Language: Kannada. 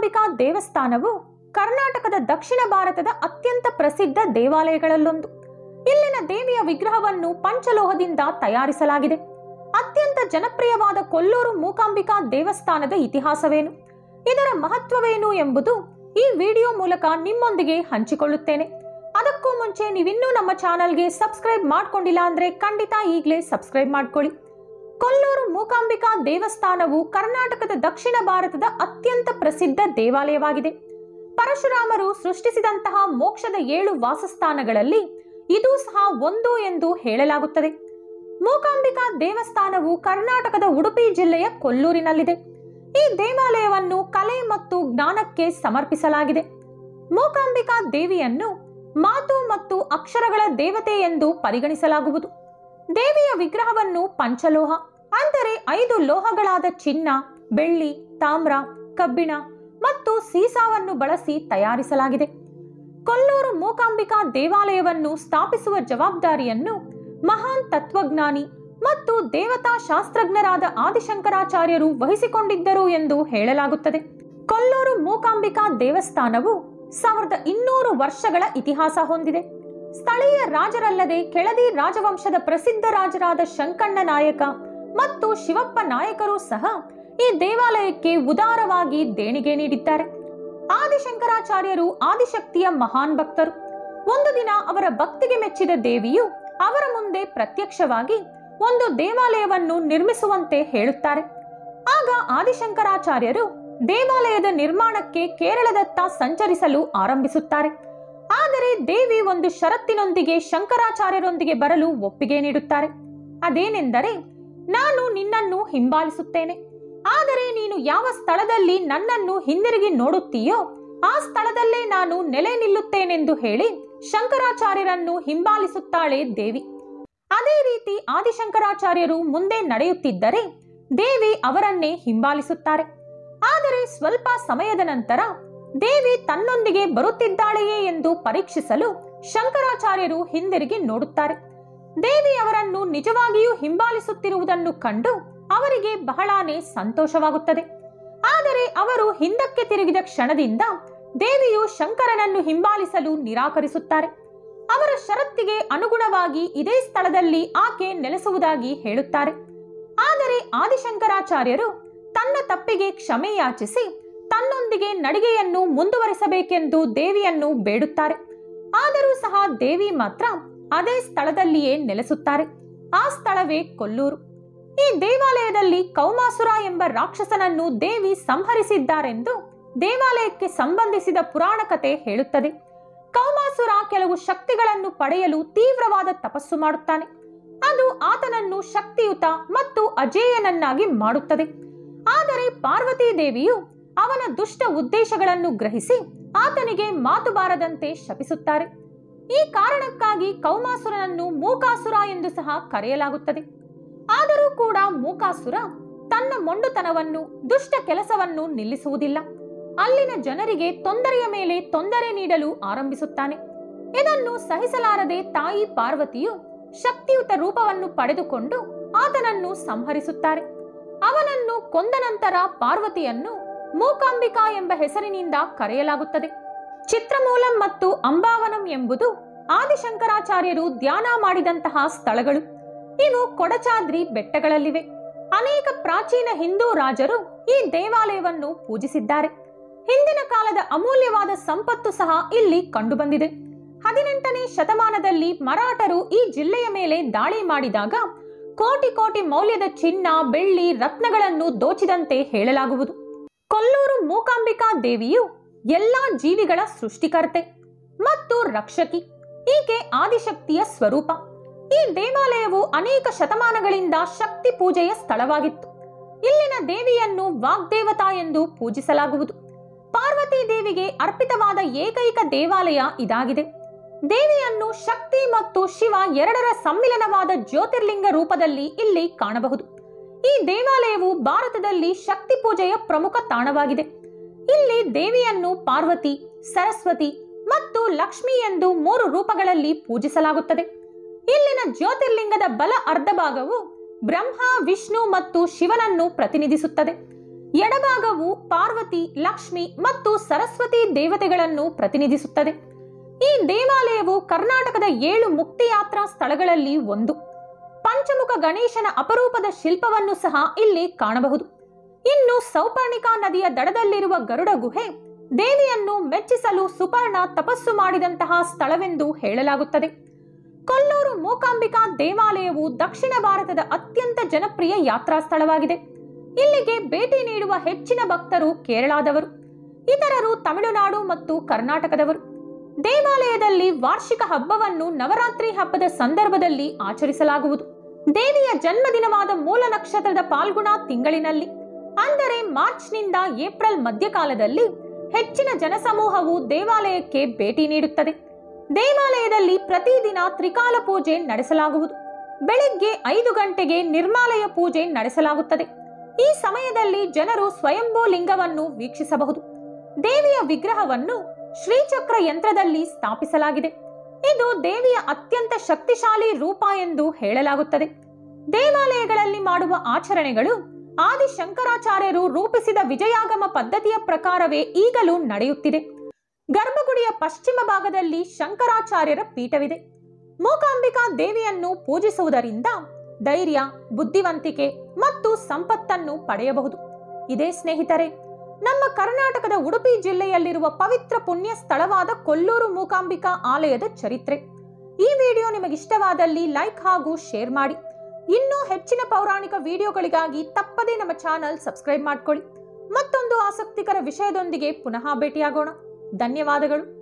ಮೂಕಾಂಬಿಕಾ ದೇವಸ್ಥಾನವು ಕರ್ನಾಟಕದ ದಕ್ಷಿಣ ಭಾರತದ ಅತ್ಯಂತ ಪ್ರಸಿದ್ಧ ದೇವಾಲಯಗಳಲ್ಲೊಂದು ಇಲ್ಲಿನ ದೇವಿಯ ವಿಗ್ರಹವನ್ನು ಪಂಚಲೋಹದಿಂದ ತಯಾರಿಸಲಾಗಿದೆ ಅತ್ಯಂತ ಜನಪ್ರಿಯವಾದ ಕೊಲ್ಲೂರು ಮೂಕಾಂಬಿಕಾ ದೇವಸ್ಥಾನದ ಇತಿಹಾಸವೇನು ಇದರ ಮಹತ್ವವೇನು ಎಂಬುದು ಈ ವಿಡಿಯೋ ಮೂಲಕ ನಿಮ್ಮೊಂದಿಗೆ ಹಂಚಿಕೊಳ್ಳುತ್ತೇನೆ ಅದಕ್ಕೂ ಮುಂಚೆ ನೀವಿನ್ನೂ ನಮ್ಮ ಚಾನಲ್ಗೆ ಸಬ್ಸ್ಕ್ರೈಬ್ ಮಾಡ್ಕೊಂಡಿಲ್ಲ ಅಂದ್ರೆ ಖಂಡಿತ ಈಗಲೇ ಸಬ್ಸ್ಕ್ರೈಬ್ ಮಾಡ್ಕೊಳ್ಳಿ ಕೊಲ್ಲೂರು ಮೂಕಾಂಬಿಕಾ ದೇವಸ್ಥಾನವು ಕರ್ನಾಟಕದ ದಕ್ಷಿಣ ಭಾರತದ ಅತ್ಯಂತ ಪ್ರಸಿದ್ಧ ದೇವಾಲಯವಾಗಿದೆ ಪರಶುರಾಮರು ಸೃಷ್ಟಿಸಿದಂತಹ ಮೋಕ್ಷದ ಏಳು ವಾಸಸ್ಥಾನಗಳಲ್ಲಿ ಇದು ಸಹ ಒಂದು ಎಂದು ಹೇಳಲಾಗುತ್ತದೆ ಮೂಕಾಂಬಿಕಾ ದೇವಸ್ಥಾನವು ಕರ್ನಾಟಕದ ಉಡುಪಿ ಜಿಲ್ಲೆಯ ಕೊಲ್ಲೂರಿನಲ್ಲಿದೆ ಈ ದೇವಾಲಯವನ್ನು ಕಲೆ ಮತ್ತು ಜ್ಞಾನಕ್ಕೆ ಸಮರ್ಪಿಸಲಾಗಿದೆ ಮೂಕಾಂಬಿಕಾ ದೇವಿಯನ್ನು ಮಾತು ಮತ್ತು ಅಕ್ಷರಗಳ ದೇವತೆ ಎಂದು ಪರಿಗಣಿಸಲಾಗುವುದು ದೇವಿಯ ವಿಗ್ರಹವನ್ನು ಪಂಚಲೋಹ ಅಂದರೆ ಐದು ಲೋಹಗಳಾದ ಚಿನ್ನ ಬೆಳ್ಳಿ ತಾಮ್ರ ಕಬ್ಬಿಣ ಮತ್ತು ಸೀಸಾವನ್ನು ಬಳಸಿ ತಯಾರಿಸಲಾಗಿದೆ ಕೊಲ್ಲೂರು ಮೂಕಾಂಬಿಕಾ ದೇವಾಲಯವನ್ನು ಸ್ಥಾಪಿಸುವ ಜವಾಬ್ದಾರಿಯನ್ನು ಮಹಾನ್ ತತ್ವಜ್ಞಾನಿ ಮತ್ತು ದೇವತಾ ಶಾಸ್ತ್ರಜ್ಞರಾದ ಆದಿಶಂಕರಾಚಾರ್ಯರು ವಹಿಸಿಕೊಂಡಿದ್ದರು ಎಂದು ಹೇಳಲಾಗುತ್ತದೆ ಕೊಲ್ಲೂರು ಮೂಕಾಂಬಿಕಾ ದೇವಸ್ಥಾನವು ಸಾವಿರದ ಇನ್ನೂರು ವರ್ಷಗಳ ಇತಿಹಾಸ ಹೊಂದಿದೆ ಸ್ಥಳೀಯ ರಾಜರಲ್ಲದೆ ಕೆಳದಿ ರಾಜವಂಶದ ಪ್ರಸಿದ್ಧ ರಾಜರಾದ ಶಂಕಣ್ಣ ನಾಯಕ ಮತ್ತು ಶಿವಪ್ಪ ನಾಯಕರು ಸಹ ಈ ದೇವಾಲಯಕ್ಕೆ ಉದಾರವಾಗಿ ದೇಣಿಗೆ ನೀಡಿದ್ದಾರೆ ಆದಿಶಂಕರಾಚಾರ್ಯರು ಆದಿಶಕ್ತಿಯ ಮಹಾನ್ ಭಕ್ತರು ಒಂದು ದಿನ ಅವರ ಭಕ್ತಿಗೆ ಮೆಚ್ಚಿದ ದೇವಿಯು ಅವರ ಮುಂದೆ ಪ್ರತ್ಯಕ್ಷವಾಗಿ ಒಂದು ದೇವಾಲಯವನ್ನು ನಿರ್ಮಿಸುವಂತೆ ಹೇಳುತ್ತಾರೆ ಆಗ ಆದಿಶಂಕರಾಚಾರ್ಯರು ದೇವಾಲಯದ ನಿರ್ಮಾಣಕ್ಕೆ ಕೇರಳದತ್ತ ಸಂಚರಿಸಲು ಆರಂಭಿಸುತ್ತಾರೆ ಆದರೆ ದೇವಿ ಒಂದು ಷರತ್ತಿನೊಂದಿಗೆ ಶಂಕರಾಚಾರ್ಯರೊಂದಿಗೆ ಬರಲು ಒಪ್ಪಿಗೆ ನೀಡುತ್ತಾರೆ ಅದೇನೆಂದರೆ ನಾನು ನಿನ್ನನ್ನು ಹಿಂಬಾಲಿಸುತ್ತೇನೆ ಆದರೆ ನೀನು ಯಾವ ಸ್ಥಳದಲ್ಲಿ ನನ್ನನ್ನು ಹಿಂದಿರುಗಿ ನೋಡುತ್ತೀಯೋ ಆ ಸ್ಥಳದಲ್ಲೇ ನಾನು ನೆಲೆ ನಿಲ್ಲುತ್ತೇನೆಂದು ಹೇಳಿ ಶಂಕರಾಚಾರ್ಯರನ್ನು ಹಿಂಬಾಲಿಸುತ್ತಾಳೆ ದೇವಿ ಅದೇ ರೀತಿ ಆದಿಶಂಕರಾಚಾರ್ಯರು ಮುಂದೆ ನಡೆಯುತ್ತಿದ್ದರೆ ದೇವಿ ಅವರನ್ನೇ ಹಿಂಬಾಲಿಸುತ್ತಾರೆ ಆದರೆ ಸ್ವಲ್ಪ ಸಮಯದ ನಂತರ ದೇವಿ ತನ್ನೊಂದಿಗೆ ಬರುತ್ತಿದ್ದಾಳೆಯೇ ಎಂದು ಪರೀಕ್ಷಿಸಲು ಶಂಕರಾಚಾರ್ಯರು ಹಿಂದಿರುಗಿ ನೋಡುತ್ತಾರೆ ದೇವಿ ಅವರನ್ನು ನಿಜವಾಗಿಯೂ ಹಿಂಬಾಲಿಸುತ್ತಿರುವುದನ್ನು ಕಂಡು ಅವರಿಗೆ ಬಹಳಾನೇ ಸಂತೋಷವಾಗುತ್ತದೆ ಆದರೆ ಅವರು ಹಿಂದಕ್ಕೆ ತಿರುಗಿದ ಕ್ಷಣದಿಂದ ದೇವಿಯು ಶಂಕರನನ್ನು ಹಿಂಬಾಲಿಸಲು ನಿರಾಕರಿಸುತ್ತಾರೆ ಅವರ ಷರತ್ತಿಗೆ ಅನುಗುಣವಾಗಿ ಇದೇ ಸ್ಥಳದಲ್ಲಿ ಆಕೆ ನೆಲೆಸುವುದಾಗಿ ಹೇಳುತ್ತಾರೆ ಆದರೆ ಆದಿಶಂಕರಾಚಾರ್ಯರು ತನ್ನ ತಪ್ಪಿಗೆ ಕ್ಷಮೆ ಯಾಚಿಸಿ ತನ್ನೊಂದಿಗೆ ನಡಿಗೆಯನ್ನು ಮುಂದುವರಿಸಬೇಕೆಂದು ದೇವಿಯನ್ನು ಬೇಡುತ್ತಾರೆ ಆದರೂ ಸಹ ದೇವಿ ಮಾತ್ರ ಅದೇ ಸ್ಥಳದಲ್ಲಿಯೇ ನೆಲೆಸುತ್ತಾರೆ ಆ ಸ್ಥಳವೇ ಕೊಲ್ಲೂರು ಈ ದೇವಾಲಯದಲ್ಲಿ ಕೌಮಾಸುರ ಎಂಬ ರಾಕ್ಷಸನನ್ನು ದೇವಿ ಸಂಹರಿಸಿದ್ದಾರೆಂದು ದೇವಾಲಯಕ್ಕೆ ಸಂಬಂಧಿಸಿದ ಪುರಾಣ ಕಥೆ ಹೇಳುತ್ತದೆ ಕೌಮಾಸುರ ಕೆಲವು ಶಕ್ತಿಗಳನ್ನು ಪಡೆಯಲು ತೀವ್ರವಾದ ತಪಸ್ಸು ಮಾಡುತ್ತಾನೆ ಅದು ಆತನನ್ನು ಶಕ್ತಿಯುತ ಮತ್ತು ಅಜೇಯನನ್ನಾಗಿ ಮಾಡುತ್ತದೆ ಆದರೆ ಪಾರ್ವತೀ ದೇವಿಯು ಅವನ ದುಷ್ಟ ಉದ್ದೇಶಗಳನ್ನು ಗ್ರಹಿಸಿ ಆತನಿಗೆ ಮಾತು ಬಾರದಂತೆ ಶಪಿಸುತ್ತಾರೆ ಈ ಕಾರಣಕ್ಕಾಗಿ ಕೌಮಾಸುರನನ್ನು ಮೂಕಾಸುರ ಎಂದು ಸಹ ಕರೆಯಲಾಗುತ್ತದೆ ಆದರೂ ಕೂಡ ಮೂಕಾಸುರ ತನ್ನ ಮೊಂಡುತನವನ್ನು ದುಷ್ಟ ಕೆಲಸವನ್ನು ನಿಲ್ಲಿಸುವುದಿಲ್ಲ ಅಲ್ಲಿನ ಜನರಿಗೆ ತೊಂದರೆಯ ಮೇಲೆ ತೊಂದರೆ ನೀಡಲು ಆರಂಭಿಸುತ್ತಾನೆ ಇದನ್ನು ಸಹಿಸಲಾರದೆ ತಾಯಿ ಪಾರ್ವತಿಯು ಶಕ್ತಿಯುತ ರೂಪವನ್ನು ಪಡೆದುಕೊಂಡು ಆತನನ್ನು ಸಂಹರಿಸುತ್ತಾರೆ ಅವನನ್ನು ಕೊಂದ ನಂತರ ಪಾರ್ವತಿಯನ್ನು ಮೂಕಾಂಬಿಕಾ ಎಂಬ ಹೆಸರಿನಿಂದ ಕರೆಯಲಾಗುತ್ತದೆ ಚಿತ್ರಮೂಲಂ ಮತ್ತು ಅಂಬಾವನಂ ಎಂಬುದು ಆದಿಶಂಕರಾಚಾರ್ಯರು ಧ್ಯಾನ ಮಾಡಿದಂತಹ ಸ್ಥಳಗಳು ಇವು ಕೊಡಚಾದ್ರಿ ಬೆಟ್ಟಗಳಲ್ಲಿವೆ ಅನೇಕ ಪ್ರಾಚೀನ ಹಿಂದೂ ರಾಜರು ಈ ದೇವಾಲಯವನ್ನು ಪೂಜಿಸಿದ್ದಾರೆ ಹಿಂದಿನ ಕಾಲದ ಅಮೂಲ್ಯವಾದ ಸಂಪತ್ತು ಸಹ ಇಲ್ಲಿ ಕಂಡುಬಂದಿದೆ ಹದಿನೆಂಟನೇ ಶತಮಾನದಲ್ಲಿ ಮರಾಠರು ಈ ಜಿಲ್ಲೆಯ ಮೇಲೆ ದಾಳಿ ಮಾಡಿದಾಗ ಕೋಟಿ ಕೋಟಿ ಮೌಲ್ಯದ ಚಿನ್ನ ಬೆಳ್ಳಿ ರತ್ನಗಳನ್ನು ದೋಚಿದಂತೆ ಹೇಳಲಾಗುವುದು ಕೊಲ್ಲೂರು ಮೂಕಾಂಬಿಕಾ ದೇವಿಯು ಎಲ್ಲಾ ಜೀವಿಗಳ ಸೃಷ್ಟಿಕರ್ತೆ ಮತ್ತು ರಕ್ಷಕಿ ಈಕೆ ಆದಿಶಕ್ತಿಯ ಸ್ವರೂಪ ಈ ದೇವಾಲಯವು ಅನೇಕ ಶತಮಾನಗಳಿಂದ ಶಕ್ತಿ ಪೂಜೆಯ ಸ್ಥಳವಾಗಿತ್ತು ಇಲ್ಲಿನ ದೇವಿಯನ್ನು ವಾಗ್ದೇವತಾ ಎಂದು ಪೂಜಿಸಲಾಗುವುದು ಪಾರ್ವತಿ ದೇವಿಗೆ ಅರ್ಪಿತವಾದ ಏಕೈಕ ದೇವಾಲಯ ಇದಾಗಿದೆ ದೇವಿಯನ್ನು ಶಕ್ತಿ ಮತ್ತು ಶಿವ ಎರಡರ ಸಮ್ಮಿಲನವಾದ ಜ್ಯೋತಿರ್ಲಿಂಗ ರೂಪದಲ್ಲಿ ಇಲ್ಲಿ ಕಾಣಬಹುದು ಈ ದೇವಾಲಯವು ಭಾರತದಲ್ಲಿ ಶಕ್ತಿ ಪೂಜೆಯ ಪ್ರಮುಖ ತಾಣವಾಗಿದೆ ಇಲ್ಲಿ ದೇವಿಯನ್ನು ಪಾರ್ವತಿ ಸರಸ್ವತಿ ಮತ್ತು ಲಕ್ಷ್ಮಿ ಎಂದು ಮೂರು ರೂಪಗಳಲ್ಲಿ ಪೂಜಿಸಲಾಗುತ್ತದೆ ಇಲ್ಲಿನ ಜ್ಯೋತಿರ್ಲಿಂಗದ ಬಲ ಅರ್ಧ ಭಾಗವು ಬ್ರಹ್ಮ ವಿಷ್ಣು ಮತ್ತು ಶಿವನನ್ನು ಪ್ರತಿನಿಧಿಸುತ್ತದೆ ಎಡಭಾಗವು ಪಾರ್ವತಿ ಲಕ್ಷ್ಮಿ ಮತ್ತು ಸರಸ್ವತಿ ದೇವತೆಗಳನ್ನು ಪ್ರತಿನಿಧಿಸುತ್ತದೆ ಈ ದೇವಾಲಯವು ಕರ್ನಾಟಕದ ಏಳು ಮುಕ್ತಿಯಾತ್ರಾ ಸ್ಥಳಗಳಲ್ಲಿ ಒಂದು ಪಂಚಮುಖ ಗಣೇಶನ ಅಪರೂಪದ ಶಿಲ್ಪವನ್ನು ಸಹ ಇಲ್ಲಿ ಕಾಣಬಹುದು ಇನ್ನು ಸೌಪರ್ಣಿಕಾ ನದಿಯ ದಡದಲ್ಲಿರುವ ಗರುಡ ಗುಹೆ ದೇವಿಯನ್ನು ಮೆಚ್ಚಿಸಲು ಸುಪರ್ಣ ತಪಸ್ಸು ಮಾಡಿದಂತಹ ಸ್ಥಳವೆಂದು ಹೇಳಲಾಗುತ್ತದೆ ಕೊಲ್ಲೂರು ಮೂಕಾಂಬಿಕಾ ದೇವಾಲಯವು ದಕ್ಷಿಣ ಭಾರತದ ಅತ್ಯಂತ ಜನಪ್ರಿಯ ಯಾತ್ರಾ ಸ್ಥಳವಾಗಿದೆ ಇಲ್ಲಿಗೆ ಭೇಟಿ ನೀಡುವ ಹೆಚ್ಚಿನ ಭಕ್ತರು ಕೇರಳದವರು ಇತರರು ತಮಿಳುನಾಡು ಮತ್ತು ಕರ್ನಾಟಕದವರು ದೇವಾಲಯದಲ್ಲಿ ವಾರ್ಷಿಕ ಹಬ್ಬವನ್ನು ನವರಾತ್ರಿ ಹಬ್ಬದ ಸಂದರ್ಭದಲ್ಲಿ ಆಚರಿಸಲಾಗುವುದು ದೇವಿಯ ಜನ್ಮದಿನವಾದ ಮೂಲ ನಕ್ಷತ್ರದ ಪಾಲ್ಗುಣ ತಿಂಗಳಿನಲ್ಲಿ ಅಂದರೆ ಮಾರ್ಚ್ನಿಂದ ಏಪ್ರಿಲ್ ಮಧ್ಯಕಾಲದಲ್ಲಿ ಹೆಚ್ಚಿನ ಜನಸಮೂಹವು ದೇವಾಲಯಕ್ಕೆ ಭೇಟಿ ನೀಡುತ್ತದೆ ದೇವಾಲಯದಲ್ಲಿ ಪ್ರತಿದಿನ ತ್ರಿಕಾಲ ಪೂಜೆ ನಡೆಸಲಾಗುವುದು ಬೆಳಿಗ್ಗೆ ಐದು ಗಂಟೆಗೆ ನಿರ್ಮಾಲಯ ಪೂಜೆ ನಡೆಸಲಾಗುತ್ತದೆ ಈ ಸಮಯದಲ್ಲಿ ಜನರು ಸ್ವಯಂಭೂ ಲಿಂಗವನ್ನು ವೀಕ್ಷಿಸಬಹುದು ದೇವಿಯ ವಿಗ್ರಹವನ್ನು ಶ್ರೀಚಕ್ರ ಯಂತ್ರದಲ್ಲಿ ಸ್ಥಾಪಿಸಲಾಗಿದೆ ಇದು ದೇವಿಯ ಅತ್ಯಂತ ಶಕ್ತಿಶಾಲಿ ರೂಪ ಎಂದು ಹೇಳಲಾಗುತ್ತದೆ ದೇವಾಲಯಗಳಲ್ಲಿ ಮಾಡುವ ಆಚರಣೆಗಳು ಆದಿ ಶಂಕರಾಚಾರ್ಯರು ರೂಪಿಸಿದ ವಿಜಯಾಗಮ ಪದ್ಧತಿಯ ಪ್ರಕಾರವೇ ಈಗಲೂ ನಡೆಯುತ್ತಿದೆ ಗರ್ಭಗುಡಿಯ ಪಶ್ಚಿಮ ಭಾಗದಲ್ಲಿ ಶಂಕರಾಚಾರ್ಯರ ಪೀಠವಿದೆ ಮೂಕಾಂಬಿಕಾ ದೇವಿಯನ್ನು ಪೂಜಿಸುವುದರಿಂದ ಧೈರ್ಯ ಬುದ್ಧಿವಂತಿಕೆ ಮತ್ತು ಸಂಪತ್ತನ್ನು ಪಡೆಯಬಹುದು ಇದೇ ಸ್ನೇಹಿತರೆ ನಮ್ಮ ಕರ್ನಾಟಕದ ಉಡುಪಿ ಜಿಲ್ಲೆಯಲ್ಲಿರುವ ಪವಿತ್ರ ಪುಣ್ಯ ಸ್ಥಳವಾದ ಕೊಲ್ಲೂರು ಮೂಕಾಂಬಿಕಾ ಆಲಯದ ಚರಿತ್ರೆ ಈ ವಿಡಿಯೋ ನಿಮಗಿಷ್ಟವಾದಲ್ಲಿ ಲೈಕ್ ಹಾಗೂ ಶೇರ್ ಮಾಡಿ ಇನ್ನೂ ಹೆಚ್ಚಿನ ಪೌರಾಣಿಕ ವಿಡಿಯೋಗಳಿಗಾಗಿ ತಪ್ಪದೇ ನಮ್ಮ ಚಾನಲ್ ಸಬ್ಸ್ಕ್ರೈಬ್ ಮಾಡ್ಕೊಳ್ಳಿ ಮತ್ತೊಂದು ಆಸಕ್ತಿಕರ ವಿಷಯದೊಂದಿಗೆ ಪುನಃ ಭೇಟಿಯಾಗೋಣ ಧನ್ಯವಾದಗಳು